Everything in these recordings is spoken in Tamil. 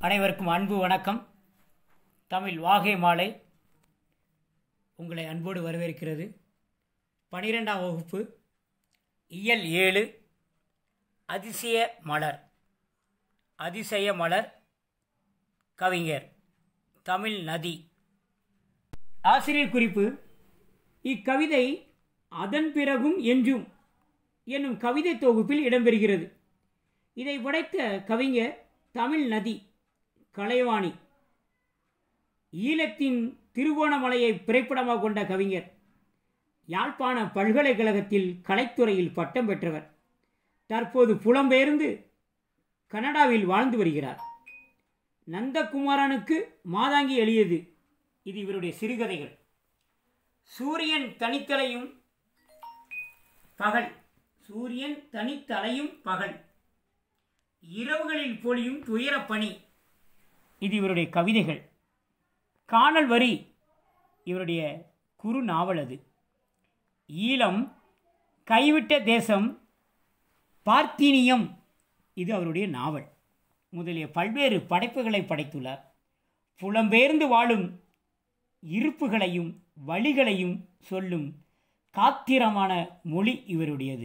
அனைவருக்கும் அன்பு வணக்கம் தமிழ் வாகை மாலை உங்களை அன்போடு வரவேற்கிறது பனிரெண்டாம் வகுப்பு இயல் ஏழு அதிசய மலர் அதிசய மலர் கவிஞர் தமிழ் நதி ஆசிரியர் குறிப்பு இக்கவிதை அதன் பிறகும் என்றும் என்னும் கவிதை தொகுப்பில் இடம்பெறுகிறது இதை படைத்த கவிஞர் தமிழ் நதி கலைவாணி ஈழத்தின் திருவோணமலையை பிறப்பிடமாக கொண்ட கவிஞர் யாழ்ப்பாண பல்கலைக்கழகத்தில் கலைத்துறையில் பட்டம் பெற்றவர் தற்போது புலம்பெயர்ந்து கனடாவில் வாழ்ந்து வருகிறார் நந்தகுமாரனுக்கு மாதாங்கி எழுதியது இது இவருடைய சிறுகதைகள் சூரியன் தனித்தலையும் பகல் சூரியன் தனித்தலையும் பகல் இரவுகளில் பொழியும் துயரப்பணி இது இவருடைய கவிதைகள் காணல் வரி இவருடைய குறு நாவல் அது ஈழம் கைவிட்ட தேசம் பார்த்தீனியம் இது அவருடைய நாவல் முதலிய பல்வேறு படைப்புகளை படைத்துள்ளார் புலம்பெயர்ந்து வாழும் இருப்புகளையும் வழிகளையும் சொல்லும் காத்திரமான மொழி இவருடையது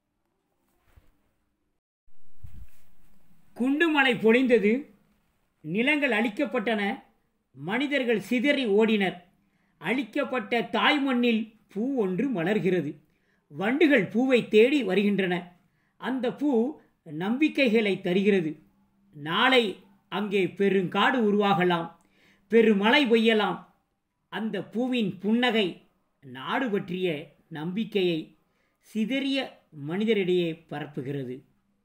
குண்டுமலை பொழிந்தது நிலங்கள் அழிக்கப்பட்டன மனிதர்கள் சிதறி ஓடினர் அழிக்கப்பட்ட தாய் மண்ணில் பூ ஒன்று மலர்கிறது வண்டுகள் பூவை தேடி வருகின்றன அந்த பூ நம்பிக்கைகளை தருகிறது நாளை அங்கே பெருங்காடு உருவாகலாம் பெருமழை பெய்யலாம் அந்த பூவின் புன்னகை நாடு பற்றிய நம்பிக்கையை சிதறிய மனிதரிடையே பரப்புகிறது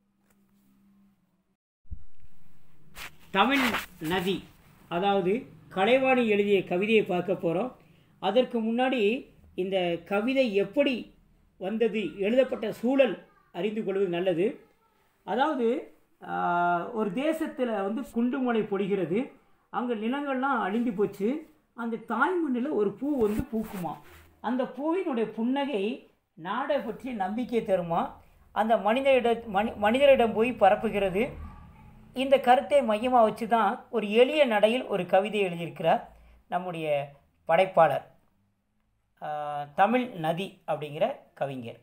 தமிழ் நதி அதாவது கலைவாணி எழுதிய கவிதையை பார்க்க போகிறோம் அதற்கு முன்னாடி இந்த கவிதை எப்படி வந்தது எழுதப்பட்ட சூழல் அறிந்து கொள்வது நல்லது அதாவது ஆஹ், ஒரு தேசத்தில் வந்து குண்டுமலை பொழிகிறது அங்கே நிலங்கள்லாம் அழிந்து போச்சு அந்த தாய்மண்ணில் ஒரு பூ வந்து பூக்குமா அந்த பூவினுடைய புன்னகை நாடை பற்றி நம்பிக்கை தருமா அந்த மனிதரிட மனி மனிதரிடம் போய் பரப்புகிறது இந்த கருத்தை மையமாக வச்சு தான் ஒரு எளிய நடையில் ஒரு கவிதை எழுதியிருக்கிறார் நம்முடைய படைப்பாளர் ஆஹ், தமிழ் நதி அப்படிங்கிற கவிஞர்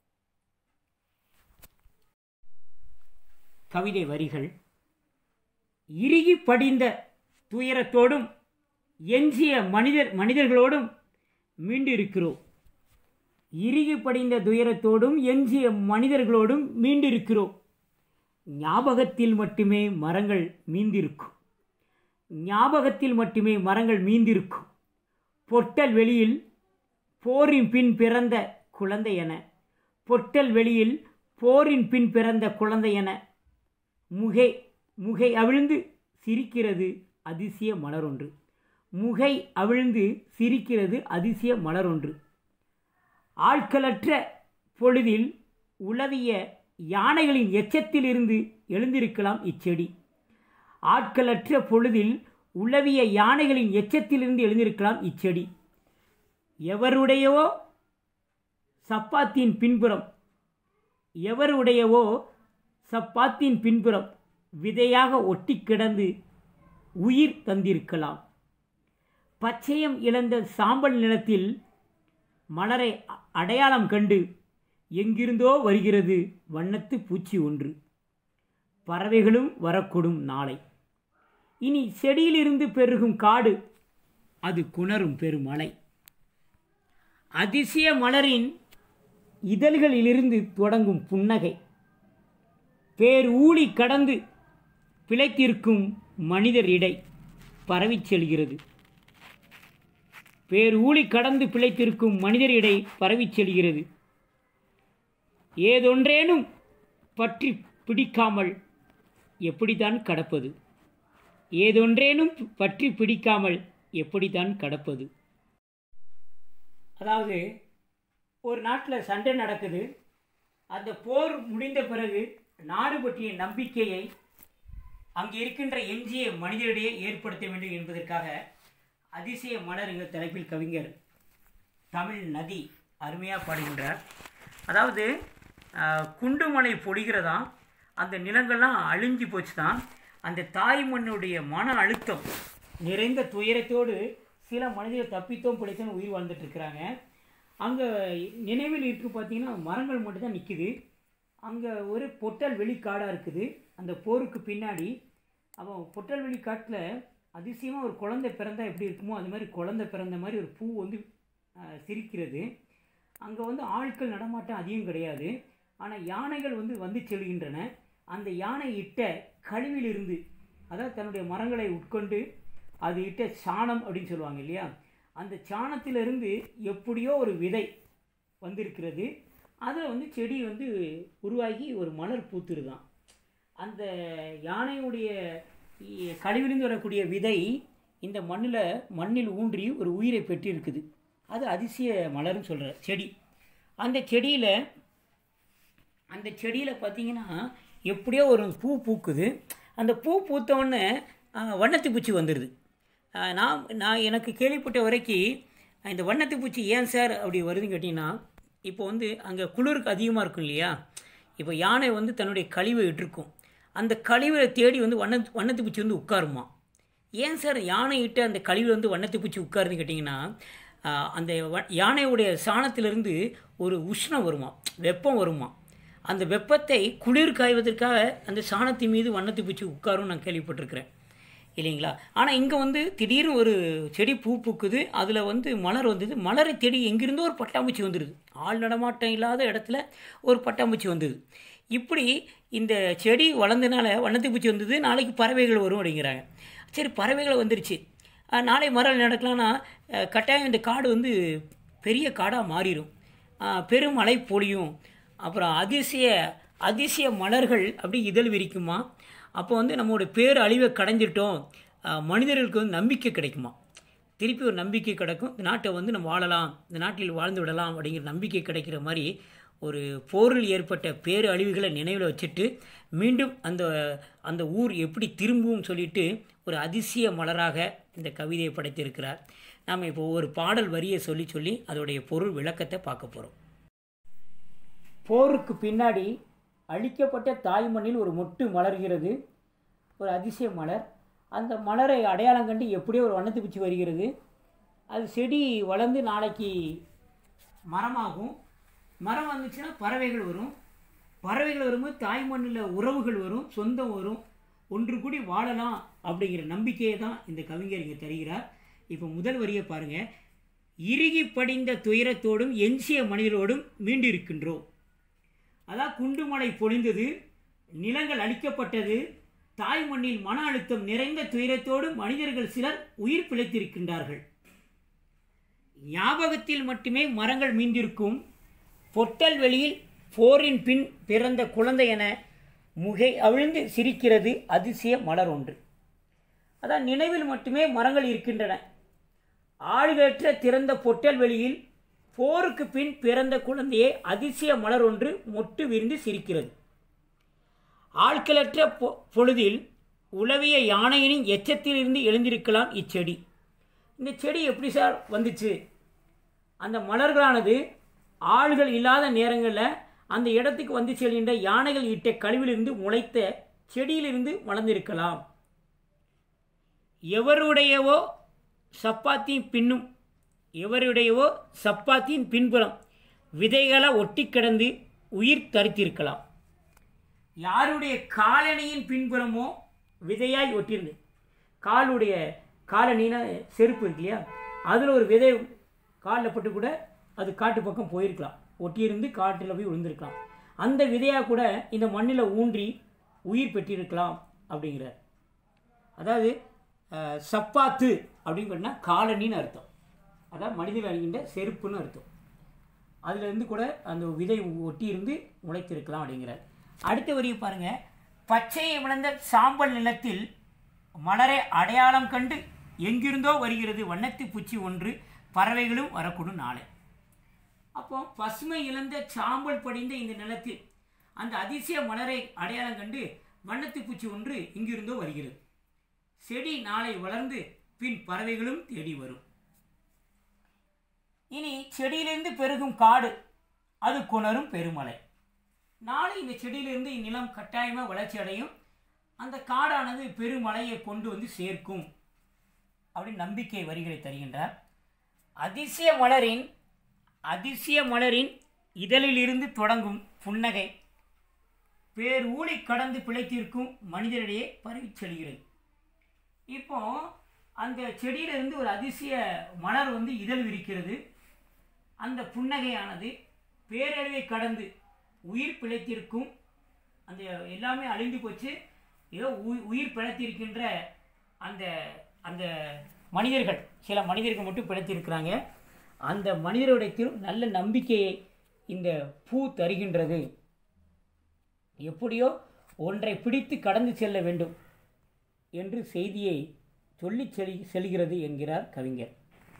கவிதை வரிகள் இறுகி படிந்த துயரத்தோடும் எஞ்சிய மனிதர் மனிதர்களோடும் மீண்டு இருக்கிறோம் இறுகி படிந்த துயரத்தோடும் எஞ்சிய மனிதர்களோடும் மீண்டிருக்கிறோம் ஞாபகத்தில் மட்டுமே மரங்கள் மீந்திருக்கும் ஞாபகத்தில் மட்டுமே மரங்கள் மீந்திருக்கும் பொட்டல் வெளியில் போரின் பின் பிறந்த குழந்தை என பொட்டல் வெளியில் போரின் பின் பிறந்த குழந்தை என முகை முகை அவிழ்ந்து சிரிக்கிறது அதிசய மலரொன்று முகை அவிழ்ந்து சிரிக்கிறது அதிசய மலரொன்று ஆட்களற்ற பொழுதில் உலவிய யானைகளின் எச்சத்திலிருந்து எழுந்திருக்கலாம் இச்செடி ஆட்களற்ற பொழுதில் உலவிய யானைகளின் எச்சத்திலிருந்து எழுந்திருக்கலாம் இச்செடி எவருடையவோ சப்பாத்தின் பின்புறம் எவருடையவோ சப்பாத்தின் பின்புறம் விதையாக ஒட்டி கிடந்து உயிர் தந்திருக்கலாம் பச்சையம் இழந்த சாம்பல் நிலத்தில் மலரை அ- அடையாளம் கண்டு எங்கிருந்தோ வருகிறது வண்ணத்து பூச்சி ஒன்று பறவைகளும் வரக்கூடும் நாளை இனி செடியிலிருந்து பெருகும் காடு அது குணரும் பெருமழை அதிசய மலரின் இதழ்களிலிருந்து தொடங்கும் புன்னகை பேர் ஊழி கடந்து பிழைத்திருக்கும் மனிதர் இடை பரவிச் செல்கிறது பேர் ஊழி கடந்து பிழைத்திருக்கும் மனிதர் இடை பரவிச் செல்கிறது ஏதொன்றேனும் பற்றி பிடிக்காமல் எப்படித்தான் கடப்பது ஏதொன்றேனும் பற்றி பிடிக்காமல் எப்படித்தான் கடப்பது அதாவது ஒரு நாட்டில் சண்டை நடக்குது அந்த போர் முடிந்த பிறகு நாடு பற்றிய நம்பிக்கையை அங்கே இருக்கின்ற எஞ்சிய மனிதரிடையே ஏற்படுத்த வேண்டும் என்பதற்காக அதிசய மலர் என்ற தலைப்பில் கவிஞர் தமிழ் நதி அருமையாக பாடுகின்றார் அதாவது ஆஹ், குண்டுமலை பொழிகிறதாம் அந்த நிலங்கள்லாம் அழிஞ்சு போச்சு தான் அந்த தாய் மண்ணுடைய மன அழுத்தம் நிறைந்த துயரத்தோடு சில மனிதர்கள் தப்பித்தோம் பிழைத்தோம் உயிர் வாழ்ந்துட்டு இருக்கிறாங்க அங்கே நினைவில் இருக்கு பார்த்தீங்கன்னா மரங்கள் மட்டும் தான் நிற்குது அங்கே ஒரு பொட்டல் வெளிக்காடாக இருக்குது அந்த போருக்கு பின்னாடி அவன் பொட்டல் வெளிக்காட்டில் அதிசயமாக ஒரு குழந்தை பிறந்தா எப்படி இருக்குமோ அது மாதிரி குழந்தை பிறந்த மாதிரி ஒரு பூ வந்து அஹ், சிரிக்கிறது அங்கே வந்து ஆட்கள் நடமாட்டம் அதிகம் கிடையாது ஆனால் யானைகள் வந்து வந்து செல்கின்றன அந்த யானை இட்ட கழிவிலிருந்து அதாவது தன்னுடைய மரங்களை உட்கொண்டு அது இட்ட சாணம் அப்படின்னு சொல்லுவாங்க இல்லையா அந்த சாணத்திலிருந்து எப்படியோ ஒரு விதை வந்திருக்கிறது அதில் வந்து செடி வந்து உருவாகி ஒரு மலர் பூத்துருதான் அந்த யானையுடைய இ- கழிவிலிருந்து வரக்கூடிய விதை இந்த மண்ணில் மண்ணில் ஊன்றி ஒரு உயிரை பெற்றிருக்குது அது அதிசய மலர்னு சொல்கிற செடி அந்த செடியில் அந்த செடியில் பார்த்தீங்கன்னா எப்படியோ ஒரு பூ பூக்குது அந்த பூ பூத்தவுடனே வண்ணத்து பூச்சி வந்துடுது ஆஹ் நான் நான் எனக்கு கேள்விப்பட்ட வரைக்கும் இந்த வண்ணத்து பூச்சி ஏன் சார் அப்படி வருதுன்னு கேட்டிங்கன்னா இப்போ வந்து அங்கே குளிருக்கு அதிகமாக இருக்கும் இல்லையா இப்போ யானை வந்து தன்னுடைய கழிவை இட்டிருக்கும் அந்த கழிவை தேடி வந்து வண்ண வண்ணத்து பூச்சி வந்து உட்காருமா ஏன் சார் யானை இட்ட அந்த கழிவில் வந்து வண்ணத்து பூச்சி உட்காருன்னு கேட்டிங்கன்னா ஆஹ் அந்த வ- யானையுடைய சாணத்திலிருந்து ஒரு உஷ்ணம் வருமா வெப்பம் வருமா அந்த வெப்பத்தை குளிர் காய்வதற்காக அந்த சாணத்தின் மீது வண்ணத்து பூச்சி உட்காரும் நான் கேள்விப்பட்டிருக்கிறேன் இல்லைங்களா ஆனால் இங்கே வந்து திடீர்னு ஒரு செடி பூ பூக்குது அதில் வந்து மலர் வந்தது மலரை தேடி எங்கிருந்தோ ஒரு பட்டாம்பூச்சி வந்துடுது ஆள் நடமாட்டம் இல்லாத இடத்துல ஒரு பட்டாம்பூச்சி வந்தது இப்படி இந்த செடி வளர்ந்தனால வண்ணத்து பூச்சி வந்தது நாளைக்கு பறவைகள் வரும் அப்படிங்கிறாங்க சரி பறவைகள் வந்துருச்சு அஹ் நாளை மரம் நடக்கலாம்னா அஹ் கட்டாயம் இந்த காடு வந்து பெரிய காடாக மாறிடும் அஹ் பெருமழை பொழியும் அப்புறம் அதிசய அதிசய மலர்கள் அப்படி இதழ் விரிக்குமா அப்போ வந்து நம்மளுடைய பேர் அழிவை கடைஞ்சிட்டோம் அஹ் மனிதர்களுக்கு வந்து நம்பிக்கை கிடைக்குமா திருப்பி ஒரு நம்பிக்கை கிடைக்கும் இந்த நாட்டை வந்து நம்ம வாழலாம் இந்த நாட்டில் வாழ்ந்து விடலாம் அப்படிங்கிற நம்பிக்கை கிடைக்கிற மாதிரி ஒரு போரில் ஏற்பட்ட பேரு அழிவுகளை நினைவில் வச்சுட்டு மீண்டும் அந்த அந்த ஊர் எப்படி திரும்பும் சொல்லிட்டு ஒரு அதிசய மலராக இந்த கவிதையை படைத்திருக்கிறார் நாம் இப்போ ஒரு பாடல் வரியை சொல்லி சொல்லி அதோடைய பொருள் விளக்கத்தை பார்க்க போகிறோம் போருக்கு பின்னாடி அழிக்கப்பட்ட தாய் மண்ணில் ஒரு மொட்டு மலர்கிறது ஒரு அதிசய மலர் அந்த மலரை அடையாளம் கண்டு எப்படியோ ஒரு வண்ணத்து பூச்சி வருகிறது அது செடி வளர்ந்து நாளைக்கு மரமாகும் மரம் வந்துச்சுன்னா பறவைகள் வரும் பறவைகள் வரும்போது தாய் மண்ணில் உறவுகள் வரும் சொந்தம் வரும் ஒன்று கூடி வாழலாம் அப்படிங்கிற நம்பிக்கையை தான் இந்த கவிஞர் இங்கே தருகிறார் இப்போ முதல் வரியை பாருங்கள் இறுகி படிந்த துயரத்தோடும் எஞ்சிய மனிதரோடும் மீண்டிருக்கின்றோம் அதான் குண்டுமலை பொழிந்தது நிலங்கள் அழிக்கப்பட்டது தாய் மண்ணில் மன அழுத்தம் நிறைந்த துயரத்தோடு மனிதர்கள் சிலர் உயிர் பிழைத்திருக்கின்றார்கள் ஞாபகத்தில் மட்டுமே மரங்கள் மீண்டிருக்கும் பொட்டல் வெளியில் போரின் பின் பிறந்த குழந்தை என முகை அவிழ்ந்து சிரிக்கிறது அதிசய மலர் ஒன்று அதான் நினைவில் மட்டுமே மரங்கள் இருக்கின்றன ஆளுகற்ற திறந்த பொட்டல் வெளியில் போருக்கு பின் பிறந்த குழந்தையை அதிசய மலர் ஒன்று மொட்டு விரிந்து சிரிக்கிறது ஆட்களற்ற பொ- பொழுதில் உளவிய யானையினின் எச்சத்திலிருந்து எழுந்திருக்கலாம் இச்செடி இந்த செடி எப்படி சார் வந்துச்சு அந்த மலர்களானது ஆள்கள் இல்லாத நேரங்களில் அந்த இடத்துக்கு வந்து செல்கின்ற யானைகள் இட்ட கழிவிலிருந்து முளைத்த செடியிலிருந்து வளர்ந்திருக்கலாம் எவருடையவோ சப்பாத்தின் பின்னும் எவருடையவோ சப்பாத்தின் பின்புறம் விதைகளை ஒட்டி கிடந்து உயிர் தரித்திருக்கலாம் யாருடைய காலணியின் பின்புறமோ விதையாய் ஒட்டியிருந்து காலுடைய காலணினா செருப்பு இருக்கு இல்லையா அதில் ஒரு விதை காலில் பட்டு கூட அது காட்டு பக்கம் போயிருக்கலாம் ஒட்டியிருந்து காட்டில் போய் விழுந்திருக்கலாம் அந்த விதையாக கூட இந்த மண்ணில் ஊன்றி உயிர் பெற்றிருக்கலாம் அப்படிங்கிறார் அதாவது அஹ், சப்பாத்து அப்படின்னு சொன்னால் காலணின்னு அர்த்தம் அதாவது மனிதர்கள் அணிகின்ற செருப்புன்னு அர்த்தம் அதிலிருந்து கூட அந்த விதை ஒட்டி இருந்து முளைத்திருக்கலாம் அப்படிங்கிறார் அடுத்த வரியை பாருங்க பச்சையை விளந்த சாம்பல் நிலத்தில் மலரை அடையாளம் கண்டு எங்கிருந்தோ வருகிறது வண்ணத்து பூச்சி ஒன்று பறவைகளும் வரக்கூடும் நாளை அப்போ பசுமை இழந்த சாம்பல் படிந்த இந்த நிலத்தில் அந்த அதிசய மலரை அடையாளம் கண்டு வண்ணத்து பூச்சி ஒன்று இங்கிருந்தோ வருகிறது செடி நாளை வளர்ந்து பின் பறவைகளும் தேடி வரும் இனி செடியிலிருந்து பெருகும் காடு அது கொணரும் பெருமலை நாளை இந்த செடியிலிருந்து இந்நிலம் கட்டாயமாக வளர்ச்சி அடையும் அந்த காடானது பெருமழையை கொண்டு வந்து சேர்க்கும் அப்படின்னு நம்பிக்கை வரிகளை தருகின்றார் அதிசய மலரின் அதிசய மலரின் இதழிலிருந்து தொடங்கும் புன்னகை பேர் ஊழி கடந்து பிழைத்திருக்கும் மனிதரிடையே பரவிச் செல்கிறது இப்போ அந்த செடியிலிருந்து ஒரு அதிசய மலர் வந்து இதழ் விரிக்கிறது அந்த புன்னகையானது பேரழிவை கடந்து உயிர் பிழைத்திருக்கும் அந்த எல்லாமே அழிந்து போச்சு ஏதோ உயி- உயிர் பிழைத்திருக்கின்ற அந்த அந்த மனிதர்கள் சில மனிதர்கள் மட்டும் பிழைத்திருக்கிறாங்க அந்த மனிதரிடத்தில் நல்ல நம்பிக்கையை இந்த பூ தருகின்றது எப்படியோ ஒன்றை பிடித்து கடந்து செல்ல வேண்டும் என்று செய்தியை சொல்லிச் செல் செல்கிறது என்கிறார் கவிஞர்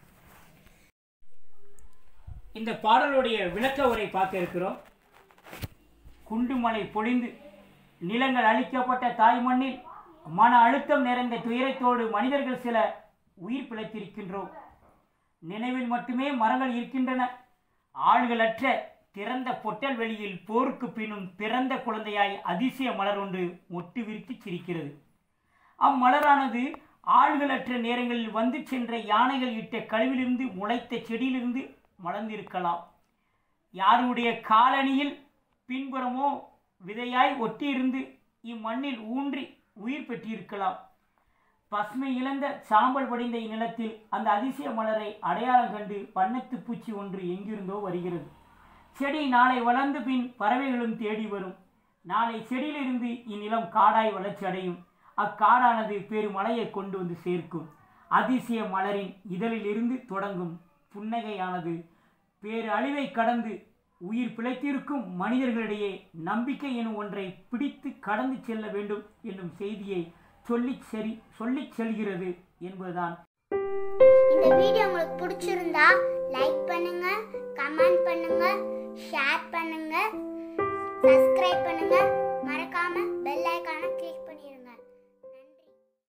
இந்த பாடலுடைய விளக்க உரை பார்க்க இருக்கிறோம் குண்டுமலை பொழிந்து நிலங்கள் அழிக்கப்பட்ட தாய் மண்ணில் மன அழுத்தம் நிறைந்த துயரத்தோடு மனிதர்கள் சில உயிர் பிழைத்திருக்கின்றோம் நினைவில் மட்டுமே மரங்கள் இருக்கின்றன ஆள்களற்ற திறந்த பொட்டல் வெளியில் போருக்கு பின்னும் பிறந்த குழந்தையாய் அதிசய மலர் ஒன்று மொட்டு விரித்து சிரிக்கிறது அம்மலரானது ஆள்களற்ற நேரங்களில் வந்து சென்ற யானைகள் இட்ட கழிவிலிருந்து முளைத்த செடியிலிருந்து மலர்ந்திருக்கலாம் யாருடைய காலணியில் பின்புறமோ விதையாய் ஒட்டியிருந்து இம்மண்ணில் ஊன்றி உயிர் பெற்றிருக்கலாம் பசுமை இழந்த சாம்பல் படிந்த இந்நிலத்தில் அந்த அதிசய மலரை அடையாளம் கண்டு வண்ணத்து பூச்சி ஒன்று எங்கிருந்தோ வருகிறது செடி நாளை வளர்ந்து பின் பறவைகளும் தேடி வரும் நாளை செடியிலிருந்து இந்நிலம் காடாய் வளர்ச்சி அடையும் அக்காடானது பெருமழையை கொண்டு வந்து சேர்க்கும் அதிசய மலரின் இதழிலிருந்து தொடங்கும் புன்னகையானது பேரு அழிவை கடந்து உயிர் பிழைத்திருக்கும் மனிதர்களிடையே நம்பிக்கை எனும் ஒன்றை பிடித்து கடந்து செல்ல வேண்டும் என்னும் செய்தியை சொல்லிச் சரி சொல்லிச் செல்கிறது என்பதுதான் இந்த வீடியோ உங்களுக்கு பிடிச்சிருந்தா லைக் பண்ணுங்க